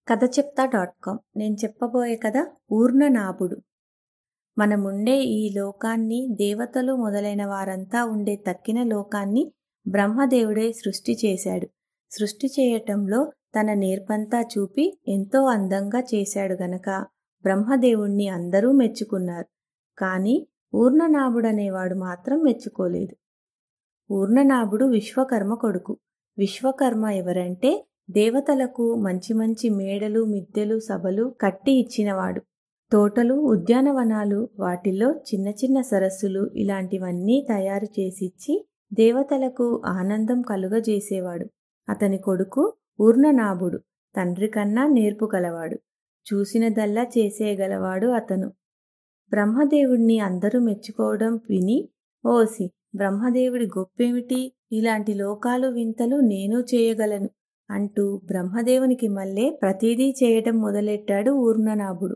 కథ చెప్తా dot com నేను చెప్పబోయే కథ ఊర్ణనాభుడు మనముండే ఈ లోకాన్ని దేవతలు మొదలైన వారంతా ఉండే తక్కిన లోకాన్ని బ్రహ్మదేవుడే సృష్టి చేశాడు సృష్టి చేయటంలో తన నేర్పంతా చూపి ఎంతో అందంగా చేశాడు గనక బ్రహ్మదేవుణ్ణి అందరూ మెచ్చుకున్నారు కాని ఊర్ణనాభుడనేవాడు మాత్రం మెచ్చుకోలేదు ఊర్ణనాభుడు విశ్వకర్మ కొడుకు విశ్వకర్మ ఎవరంటే దేవతలకు మంచి మంచి మేడలు మిద్దెలు సభలు కట్టి ఇచ్చినవాడు తోటలు ఉద్యానవనాలు వాటిల్లో చిన్న చిన్న సరస్సులు ఇలాంటివన్నీ తయారు చేసిచ్చి దేవతలకు ఆనందం కలుగజేసేవాడు అతని కొడుకు ఊర్ణనాభుడు తండ్రి కన్నా నేర్పు గలవాడు చూసినదల్లా చేసేయగలవాడు అతను బ్రహ్మదేవుణ్ణి అందరూ మెచ్చుకోవడం విని ఓసి బ్రహ్మదేవుడి గొప్పేమిటి ఇలాంటి లోకాలు వింతలు నేను చేయగలను అంటూ బ్రహ్మదేవునికి మళ్ళే ప్రతిదీ చేయటం మొదలెట్టాడు ఊర్ణనాభుడు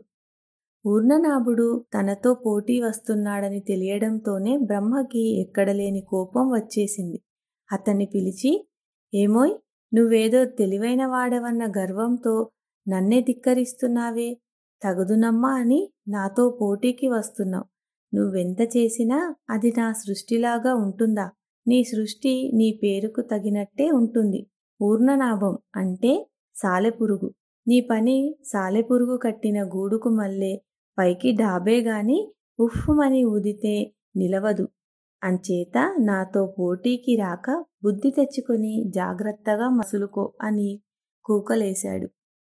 ఊర్ణనాభుడు తనతో పోటీ వస్తున్నాడని తెలియడంతోనే బ్రహ్మకి ఎక్కడలేని కోపం వచ్చేసింది అతన్ని పిలిచి ఏమోయ్ నువ్వేదో తెలివైన వాడవన్న గర్వంతో నన్నే ధిక్కరిస్తున్నావే తగుదునమ్మా అని నాతో పోటీకి వస్తున్నావు నువ్వెంత చేసినా అది నా సృష్టిలాగా ఉంటుందా నీ సృష్టి నీ పేరుకు తగినట్టే ఉంటుంది ఊర్ణనాభం అంటే సాలెపురుగు నీ పని సాలెపురుగు కట్టిన గూడుకు మల్లే పైకి డాబే గాని ఉఫ్ఫుమని ఊదితే నిలవదు అంచేత నాతో పోటీకి రాక బుద్ధి తెచ్చుకొని జాగ్రత్తగా మసులుకో అని కూకలేశాడు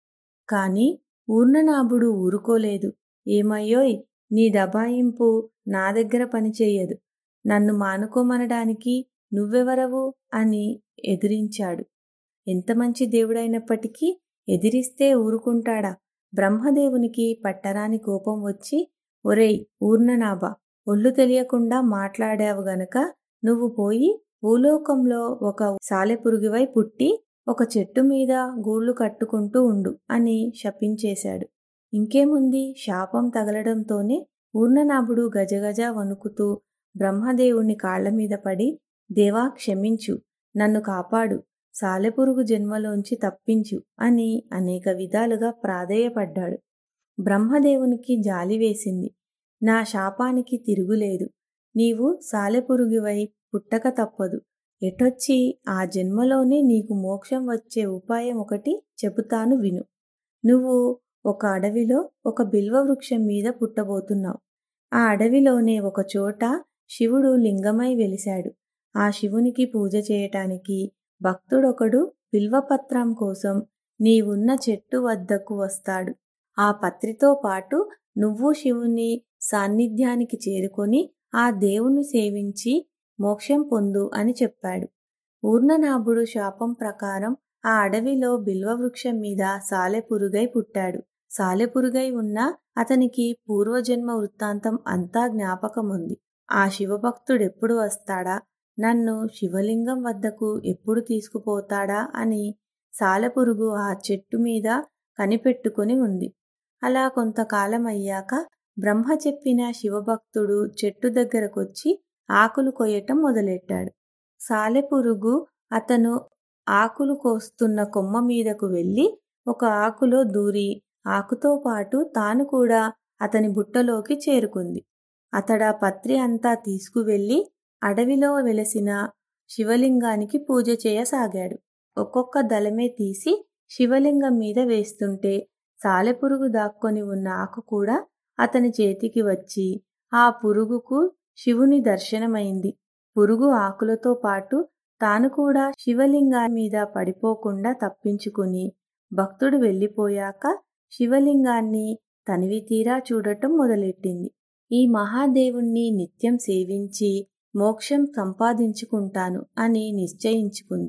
కాని ఊర్ణనాభుడు ఊరుకోలేదు ఏమయ్యోయ్ నీ దబాయింపు నా దగ్గర పనిచేయదు నన్ను మానుకోమనడానికి నువ్వెవరవు అని ఎదిరించాడు ఎంత మంచి దేవుడైనప్పటికీ ఎదిరిస్తే ఊరుకుంటాడా బ్రహ్మదేవునికి పట్టరాని కోపం వచ్చి ఒరేయ్ ఊర్ణనాభ ఒళ్ళు తెలియకుండా మాట్లాడావు గనక నువ్వు పోయి భూలోకంలో ఒక సాలెపురుగువై పుట్టి ఒక చెట్టు మీద గూళ్ళు కట్టుకుంటూ ఉండు అని శపించేశాడు ఇంకేముంది శాపం తగలడంతోనే ఊర్ణనాభుడు గజగజ వణుకుతూ బ్రహ్మదేవుణ్ణి కాళ్ల మీద పడి దేవా క్షమించు నన్ను కాపాడు సాలెపురుగు జన్మలోంచి తప్పించు అని అనేక విధాలుగా ప్రాధేయపడ్డాడు బ్రహ్మదేవునికి జాలి వేసింది నా శాపానికి తిరుగులేదు నీవు సాలెపురుగువై పుట్టక తప్పదు ఎటొచ్చి ఆ జన్మలోనే నీకు మోక్షం వచ్చే ఉపాయం ఒకటి చెబుతాను విను నువ్వు ఒక అడవిలో ఒక బిల్వ వృక్షం మీద పుట్టబోతున్నావు ఆ అడవిలోనే ఒక చోట శివుడు లింగమై వెలిశాడు ఆ శివునికి పూజ చేయటానికి భక్తుడొకడు బిల్వపత్రం కోసం నీవున్న చెట్టు వద్దకు వస్తాడు ఆ పత్రితో పాటు నువ్వు శివుని సాన్నిధ్యానికి చేరుకొని ఆ దేవుణ్ణి సేవించి మోక్షం పొందు అని చెప్పాడు ఊర్ణనాభుడు శాపం ప్రకారం ఆ అడవిలో బిల్వవృక్షం మీద సాలెపురుగై పుట్టాడు సాలెపురుగై ఉన్న అతనికి పూర్వజన్మ వృత్తాంతం అంతా జ్ఞాపకముంది ఆ శివభక్తుడెప్పుడు వస్తాడా నన్ను శివలింగం వద్దకు ఎప్పుడు తీసుకుపోతాడా అని సాలెపురుగు ఆ చెట్టు మీద కనిపెట్టుకుని ఉంది అలా కొంతకాలం అయ్యాక బ్రహ్మ చెప్పిన శివభక్తుడు చెట్టు దగ్గరకొచ్చి ఆకులు కొయ్యటం మొదలెట్టాడు సాలెపురుగు అతను ఆకులు కోస్తున్న కొమ్మ మీదకు వెళ్ళి ఒక ఆకులో దూరి ఆకుతో పాటు తాను కూడా అతని బుట్టలోకి చేరుకుంది అతడా పత్రి అంతా తీసుకువెళ్ళి అడవిలో వెలసిన శివలింగానికి పూజ చేయసాగాడు ఒక్కొక్క దళమే తీసి శివలింగం మీద వేస్తుంటే సాలెపురుగు దాక్కొని ఉన్న ఆకు కూడా అతని చేతికి వచ్చి ఆ పురుగుకు శివుని దర్శనమైంది పురుగు ఆకులతో పాటు తాను కూడా శివలింగా మీద పడిపోకుండా తప్పించుకుని భక్తుడు వెళ్ళిపోయాక శివలింగాన్ని తనివి తీరా చూడటం మొదలెట్టింది ఈ మహాదేవుణ్ణి నిత్యం సేవించి మోక్షం సంపాదించుకుంటాను అని నిశ్చయించుకుంది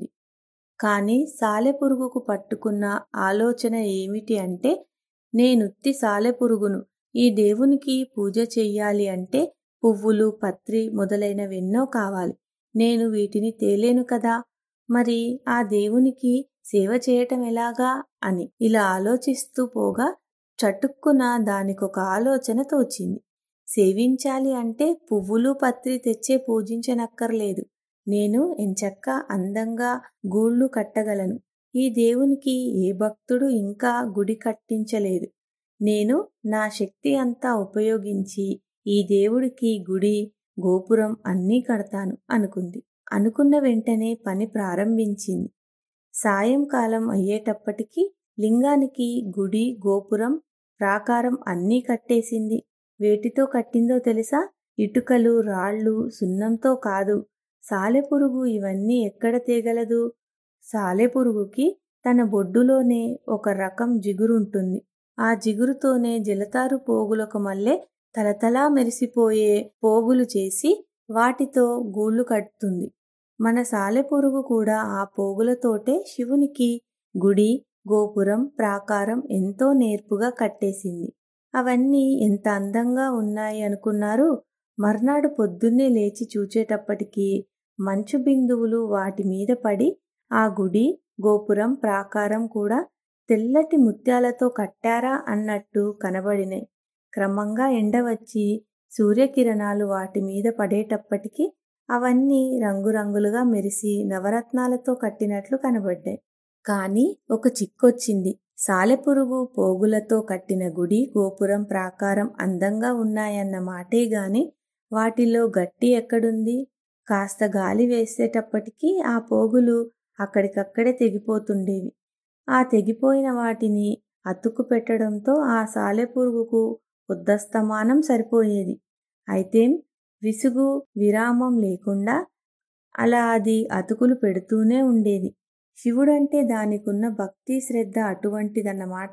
కాని సాలెపురుగుకు పట్టుకున్న ఆలోచన ఏమిటి అంటే నేనుత్తి సాలెపురుగును ఈ దేవునికి పూజ చెయ్యాలి అంటే పువ్వులు పత్రి మొదలైనవెన్నో కావాలి నేను వీటిని తేలేను కదా మరి ఆ దేవునికి సేవ చేయటం ఎలాగా అని ఇలా ఆలోచిస్తూ పోగా చటుక్కున దానికొక ఆలోచన తోచింది సేవించాలి అంటే పువ్వులు పత్రి తెచ్చే పూజించనక్కర్లేదు నేను ఎంచక్క అందంగా గూళ్ళు కట్టగలను ఈ దేవునికి ఏ భక్తుడు ఇంకా గుడి కట్టించలేదు నేను నా శక్తి అంతా ఉపయోగించి ఈ దేవుడికి గుడి గోపురం అన్నీ కడతాను అనుకుంది అనుకున్న వెంటనే పని ప్రారంభించింది సాయంకాలం అయ్యేటప్పటికి లింగానికి గుడి గోపురం ప్రాకారం అన్నీ కట్టేసింది వేటితో కట్టిందో తెలుసా ఇటుకలు రాళ్ళు సున్నంతో కాదు సాలెపురుగు ఇవన్నీ ఎక్కడ తేగలదు సాలెపురుగుకి తన బొడ్డులోనే ఒక రకం జిగురుంటుంది ఆ జిగురుతోనే జలతారు పోగులకు మల్లె తలతలా మెరిసిపోయే పోగులు చేసి వాటితో గూళ్ళు కడుతుంది మన సాలెపురుగు కూడా ఆ పోగులతోటే శివునికి గుడి గోపురం ప్రాకారం ఎంతో నేర్పుగా కట్టేసింది అవన్నీ ఎంత అందంగా ఉన్నాయి అనుకున్నారు మర్నాడు పొద్దున్నే లేచి చూచేటప్పటికి మంచు బిందువులు వాటి మీద పడి ఆ గుడి గోపురం ప్రాకారం కూడా తెల్లటి ముత్యాలతో కట్టారా అన్నట్టు కనబడినాయి క్రమంగా ఎండ వచ్చి సూర్యకిరణాలు వాటి మీద పడేటప్పటికి అవన్నీ రంగురంగులుగా మెరిసి నవరత్నాలతో కట్టినట్లు కనబడ్డాయి కానీ ఒక చిక్కొచ్చింది సాలెపురుగు పోగులతో కట్టిన గుడి గోపురం ప్రాకారం అందంగా ఉన్నాయన్న మాటే గాని వాటిలో గట్టి ఎక్కడుంది కాస్త గాలి వేసేటప్పటికీ ఆ పోగులు అక్కడికక్కడే తెగిపోతుండేవి ఆ తెగిపోయిన వాటిని అతుక్కు పెట్టడంతో ఆ సాలెపురుగుకు ఉద్దస్తమానం సరిపోయేది అయితే విసుగు విరామం లేకుండా అలా అది అతుకులు పెడుతూనే ఉండేది శివుడంటే దానికున్న భక్తి శ్రద్ధ అటువంటిదన్నమాట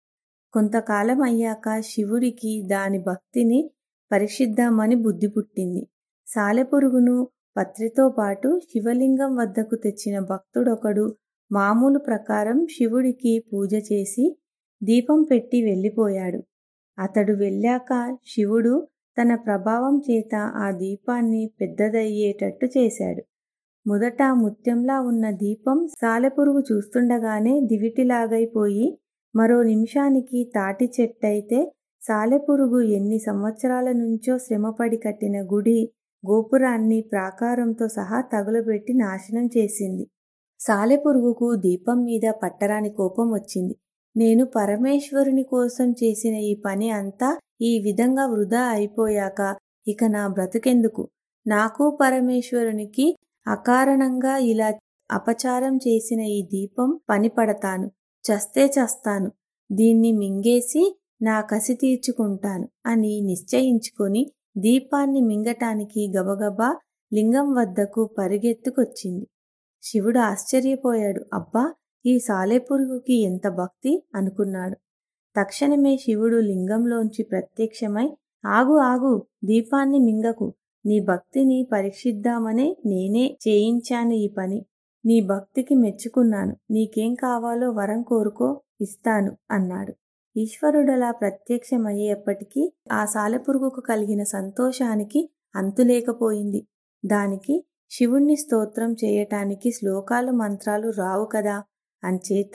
కొంతకాలం అయ్యాక శివుడికి దాని భక్తిని పరీక్షిద్దామని బుద్ధి పుట్టింది సాలెపురుగును పత్రితో పాటు శివలింగం వద్దకు తెచ్చిన భక్తుడొకడు మామూలు ప్రకారం శివుడికి పూజ చేసి దీపం పెట్టి వెళ్ళిపోయాడు అతడు వెళ్ళాక శివుడు తన ప్రభావం చేత ఆ దీపాన్ని పెద్దదయ్యేటట్టు చేశాడు మొదట ముత్యంలా ఉన్న దీపం సాలెపురుగు చూస్తుండగానే దివిటిలాగైపోయి మరో నిమిషానికి తాటి చెట్టయితే సాలెపురుగు ఎన్ని సంవత్సరాల నుంచో శ్రమపడి కట్టిన గుడి గోపురాన్ని ప్రాకారంతో సహా తగులబెట్టి నాశనం చేసింది సాలెపురుగుకు దీపం మీద పట్టరాని కోపం వచ్చింది నేను పరమేశ్వరుని కోసం చేసిన ఈ పని అంతా ఈ విధంగా వృధా అయిపోయాక ఇక నా బ్రతుకెందుకు నాకు పరమేశ్వరునికి అకారణంగా ఇలా అపచారం చేసిన ఈ దీపం పనిపడతాను చస్తే చస్తాను దీన్ని మింగేసి నా కసి తీర్చుకుంటాను అని నిశ్చయించుకొని దీపాన్ని మింగటానికి గబగబా లింగం వద్దకు పరిగెత్తుకొచ్చింది శివుడు ఆశ్చర్యపోయాడు అబ్బా ఈ సాలెపురుగుకి ఎంత భక్తి అనుకున్నాడు తక్షణమే శివుడు లింగంలోంచి ప్రత్యక్షమై ఆగు ఆగు దీపాన్ని మింగకు నీ భక్తిని పరీక్షిద్దామనే నేనే చేయించాను ఈ పని నీ భక్తికి మెచ్చుకున్నాను నీకేం కావాలో వరం కోరుకో ఇస్తాను అన్నాడు ఈశ్వరుడలా ప్రత్యక్షమయ్యేప్పటికీ ఆ సాలెపురుగుకు కలిగిన సంతోషానికి అంతులేకపోయింది దానికి శివుణ్ణి స్తోత్రం చేయటానికి శ్లోకాలు మంత్రాలు రావు కదా అంచేత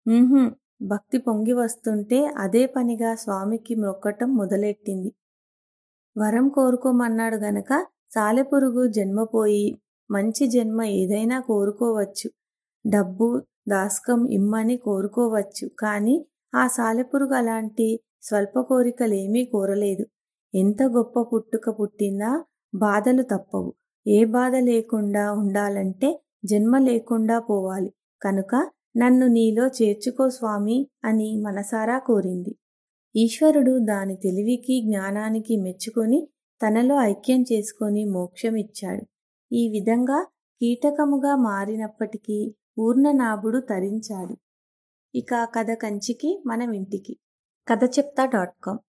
భక్తి పొంగి వస్తుంటే అదే పనిగా స్వామికి మొక్కటం మొదలెట్టింది వరం కోరుకోమన్నాడు గనక సాలెపురుగు జన్మపోయి మంచి జన్మ ఏదైనా కోరుకోవచ్చు డబ్బు దాస్కం ఇమ్మని కోరుకోవచ్చు కానీ ఆ సాలెపురుగు అలాంటి స్వల్ప కోరికలేమీ కోరలేదు ఎంత గొప్ప పుట్టుక పుట్టిందా బాధలు తప్పవు ఏ బాధ లేకుండా ఉండాలంటే జన్మ లేకుండా పోవాలి కనుక నన్ను నీలో చేర్చుకో స్వామి అని మనసారా కోరింది ఈశ్వరుడు దాని తెలివికి జ్ఞానానికి మెచ్చుకొని తనలో ఐక్యం చేసుకొని మోక్షమిచ్చాడు ఈ విధంగా కీటకముగా మారినప్పటికీ ఊర్ణనాభుడు తరించాడు ఇక కథ కంచికి మనం ఇంటికి కథ చెప్తా డాట్ కామ్